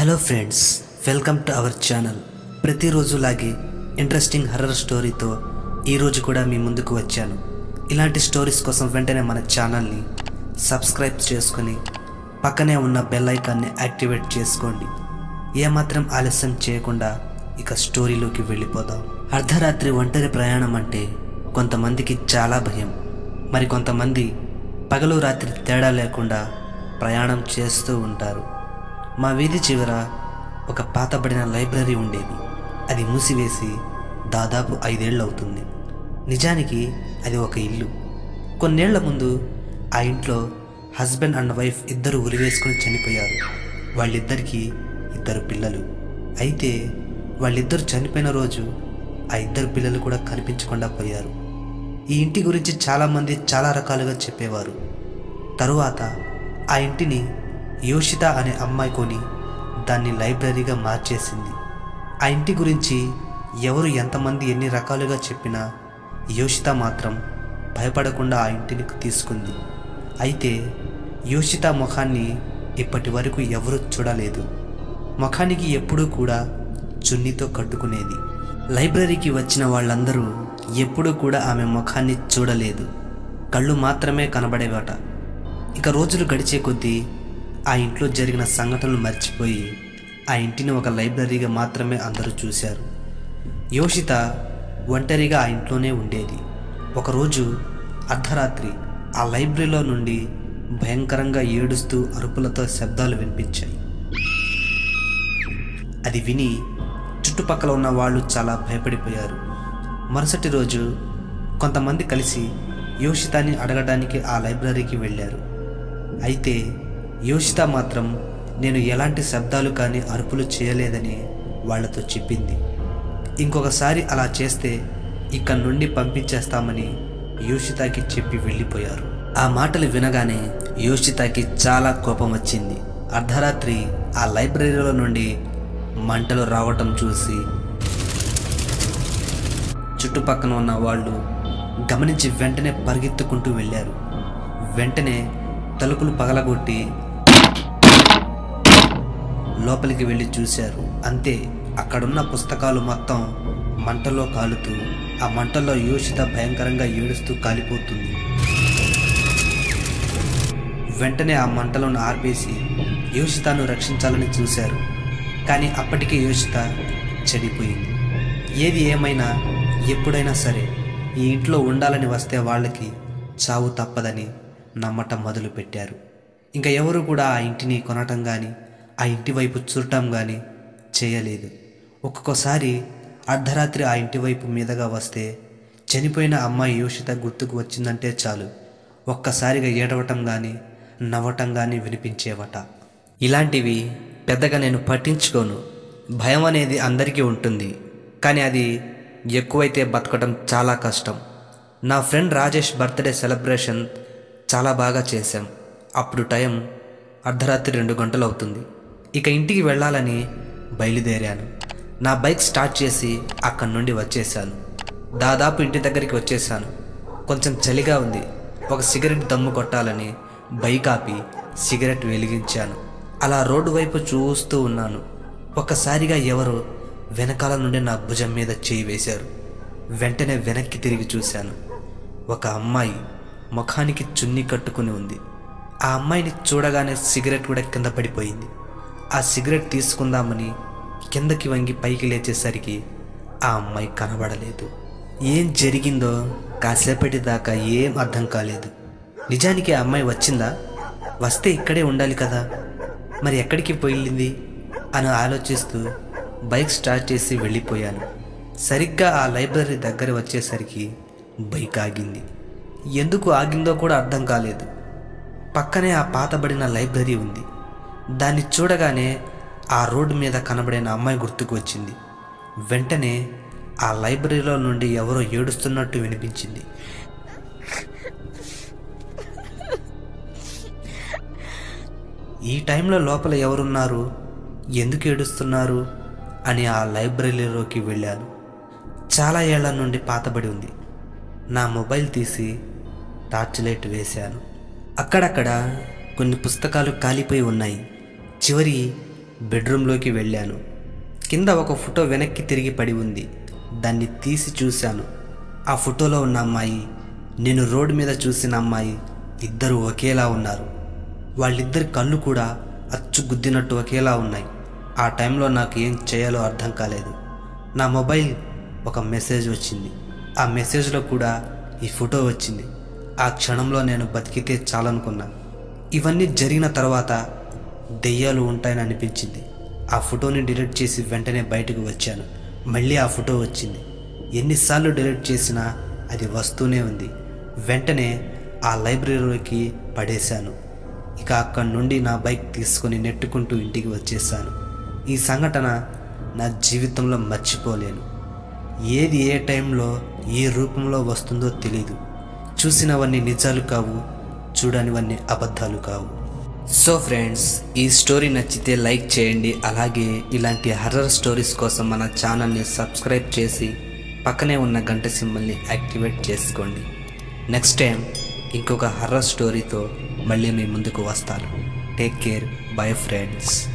hello friends welcome to our channel ప్రతిరోజులాగే interesting horror స్టోరీతో ఈరోజు కూడా మీ ముందుకు వచ్చాను ఇలాంటి స్టోరీస్ కోసం వెంటనే మన ఛానల్ని సబ్స్క్రైబ్ చేసుకొని పక్కనే ఉన్న బెల్ ఐకాన్ని యాక్టివేట్ చేసుకోండి ఏమాత్రం ఆలస్యం చేయకుండా ఇక స్టోరీలోకి వెళ్ళిపోదాం అర్ధరాత్రి ఒంటరి ప్రయాణం అంటే కొంతమందికి చాలా భయం మరి కొంతమంది పగలు రాత్రి తేడా లేకుండా ప్రయాణం చేస్తూ ఉంటారు మా వీధి చివర ఒక పాతబడిన లైబ్రరీ ఉండేది అది మూసివేసి దాదాపు ఐదేళ్ళు అవుతుంది నిజానికి అది ఒక ఇల్లు కొన్నేళ్ల ముందు ఆ ఇంట్లో హస్బెండ్ అండ్ వైఫ్ ఇద్దరు ఉరివేసుకుని చనిపోయారు వాళ్ళిద్దరికీ ఇద్దరు పిల్లలు అయితే వాళ్ళిద్దరు చనిపోయిన రోజు ఆ ఇద్దరు పిల్లలు కూడా కనిపించకుండా పోయారు ఈ ఇంటి గురించి చాలామంది చాలా రకాలుగా చెప్పేవారు తరువాత ఆ ఇంటిని యోషిత అనే అమ్మాయి కొని దాన్ని లైబ్రరీగా మార్చేసింది ఆ ఇంటి గురించి ఎవరు ఎంతమంది ఎన్ని రకాలుగా చెప్పినా యోషిత మాత్రం భయపడకుండా ఆ ఇంటిని తీసుకుంది అయితే యోషిత ముఖాన్ని ఇప్పటి వరకు ఎవరూ చూడలేదు ముఖానికి ఎప్పుడూ కూడా చున్నీతో కట్టుకునేది లైబ్రరీకి వచ్చిన వాళ్ళందరూ ఎప్పుడూ కూడా ఆమె ముఖాన్ని చూడలేదు కళ్ళు మాత్రమే కనబడేవట ఇక రోజులు గడిచే కొద్దీ ఆ ఇంట్లో జరిగిన సంఘటనలు మర్చిపోయి ఆ ఇంటిని ఒక లైబ్రరీగా మాత్రమే అందరూ చూశారు యోషిత ఒంటరిగా ఆ ఇంట్లోనే ఉండేది ఒకరోజు అర్ధరాత్రి ఆ లైబ్రరీలో నుండి భయంకరంగా ఏడుస్తూ అరుపులతో శబ్దాలు వినిపించాయి అది విని చుట్టుపక్కల ఉన్న వాళ్ళు చాలా భయపడిపోయారు మరుసటి రోజు కొంతమంది కలిసి యోషితాని అడగడానికి ఆ లైబ్రరీకి వెళ్ళారు అయితే యోషిత మాత్రం నేను ఎలాంటి శబ్దాలు కానీ అరుపులు చేయలేదని వాళ్ళతో చెప్పింది ఇంకొకసారి అలా చేస్తే ఇక్కడి నుండి పంపించేస్తామని యోషితాకి చెప్పి వెళ్ళిపోయారు ఆ మాటలు వినగానే యోషితాకి చాలా కోపం వచ్చింది అర్ధరాత్రి ఆ లైబ్రరీలో నుండి మంటలు రావటం చూసి చుట్టుపక్కన ఉన్న వాళ్ళు గమనించి వెంటనే పరిగెత్తుకుంటూ వెళ్ళారు వెంటనే తలుపులు పగలగొట్టి లోపలికి వెళ్ళి చూశారు అంతే అక్కడున్న పుస్తకాలు మొత్తం మంటలో కాలుతూ ఆ మంటల్లో యోషిత భయంకరంగా ఏడుస్తూ కాలిపోతుంది వెంటనే ఆ మంటలను ఆర్పేసి యోషితను రక్షించాలని చూశారు కానీ అప్పటికే యోషిత చెడిపోయింది ఏది ఏమైనా ఎప్పుడైనా సరే ఈ ఇంట్లో ఉండాలని వస్తే వాళ్ళకి చావు తప్పదని నమ్మటం మొదలుపెట్టారు ఇంకా ఎవరు కూడా ఆ ఇంటిని కొనటం కానీ ఆ ఇంటి వైపు చూడటం కానీ చేయలేదు ఒక్కొక్కసారి అర్ధరాత్రి ఆ ఇంటి వైపు మీదగా వస్తే చనిపోయిన అమ్మాయి యోషిత గుర్తుకు వచ్చిందంటే చాలు ఒక్కసారిగా ఏడవటం కానీ నవ్వటం కానీ వినిపించేవట ఇలాంటివి పెద్దగా నేను పట్టించుకోను భయం అనేది అందరికీ ఉంటుంది కానీ అది ఎక్కువైతే బతకడం చాలా కష్టం నా ఫ్రెండ్ రాజేష్ బర్త్డే సెలబ్రేషన్ చాలా బాగా చేశాం అప్పుడు టైం అర్ధరాత్రి రెండు గంటలు అవుతుంది ఇక ఇంటికి వెళ్ళాలని బయలుదేరాను నా బైక్ స్టార్ట్ చేసి అక్కడి నుండి వచ్చేసాను దాదాపు ఇంటి దగ్గరికి వచ్చేసాను కొంచెం చలిగా ఉంది ఒక సిగరెట్ దమ్ము కొట్టాలని బైక్ ఆపి సిగరెట్ వెలిగించాను అలా రోడ్డు వైపు చూస్తూ ఉన్నాను ఒక్కసారిగా ఎవరు వెనకాల నుండి నా భుజం మీద చేయి వేశారు వెంటనే వెనక్కి తిరిగి చూశాను ఒక అమ్మాయి ముఖానికి చున్నీ కట్టుకుని ఉంది ఆ అమ్మాయిని చూడగానే సిగరెట్ కూడా కింద పడిపోయింది ఆ సిగరెట్ తీసుకుందామని కిందకి వంగి పైకి లేచేసరికి ఆ అమ్మాయి కనబడలేదు ఏం జరిగిందో కాసేపటి దాకా ఏం అర్థం కాలేదు నిజానికి ఆ అమ్మాయి వచ్చిందా వస్తే ఇక్కడే ఉండాలి కదా మరి ఎక్కడికి పోయింది అని ఆలోచిస్తూ బైక్ స్టార్ట్ చేసి వెళ్ళిపోయాను సరిగ్గా ఆ లైబ్రరీ దగ్గర వచ్చేసరికి బైక్ ఆగింది ఎందుకు ఆగిందో కూడా అర్థం కాలేదు పక్కనే ఆ పాతబడిన లైబ్రరీ ఉంది దాన్ని చూడగానే ఆ రోడ్డు మీద కనబడిన అమ్మాయి గుర్తుకు వచ్చింది వెంటనే ఆ లైబ్రరీలో నుండి ఎవరో ఏడుస్తున్నట్టు వినిపించింది ఈ టైంలో లోపల ఎవరున్నారు ఎందుకు ఏడుస్తున్నారు అని ఆ లైబ్రరీలోకి వెళ్ళాను చాలా ఏళ్ల నుండి పాతబడి ఉంది నా మొబైల్ తీసి టార్చ్ లైట్ వేశాను అక్కడక్కడ కొన్ని పుస్తకాలు కాలిపోయి ఉన్నాయి చివరి బెడ్రూమ్లోకి వెళ్ళాను కింద ఒక ఫోటో వెనక్కి తిరిగి పడి ఉంది దాన్ని తీసి చూశాను ఆ ఫోటోలో ఉన్న అమ్మాయి నేను రోడ్డు మీద చూసిన అమ్మాయి ఇద్దరు ఒకేలా ఉన్నారు వాళ్ళిద్దరి కళ్ళు కూడా అచ్చు గుద్దినట్టు ఒకేలా ఉన్నాయి ఆ టైంలో నాకు ఏం చేయాలో అర్థం కాలేదు నా మొబైల్ ఒక మెసేజ్ వచ్చింది ఆ మెసేజ్లో కూడా ఈ ఫోటో వచ్చింది ఆ క్షణంలో నేను బతికితే చాలనుకున్నా ఇవన్నీ జరిగిన తర్వాత దెయ్యాలు ఉంటాయని అనిపించింది ఆ ఫోటోని డిలీట్ చేసి వెంటనే బయటకు వచ్చాను మళ్ళీ ఆ ఫోటో వచ్చింది ఎన్నిసార్లు డిలీట్ చేసినా అది వస్తూనే ఉంది వెంటనే ఆ లైబ్రరీలోకి పడేశాను ఇక అక్కడి నుండి నా బైక్ తీసుకొని నెట్టుకుంటూ ఇంటికి వచ్చేసాను ఈ సంఘటన నా జీవితంలో మర్చిపోలేను ఏది ఏ టైంలో ఏ రూపంలో వస్తుందో తెలీదు చూసినవన్నీ నిజాలు కావు చూడనివన్నీ అబద్ధాలు కావు సో ఫ్రెండ్స్ ఈ స్టోరీ నచ్చితే లైక్ చేయండి అలాగే ఇలాంటి హర్రర్ స్టోరీస్ కోసం మన ఛానల్ని సబ్స్క్రైబ్ చేసి పక్కనే ఉన్న గంట సింబల్ని యాక్టివేట్ చేసుకోండి నెక్స్ట్ టైం ఇంకొక హర్రర్ స్టోరీతో మళ్ళీ మీ ముందుకు వస్తాను టేక్ కేర్ బై ఫ్రెండ్స్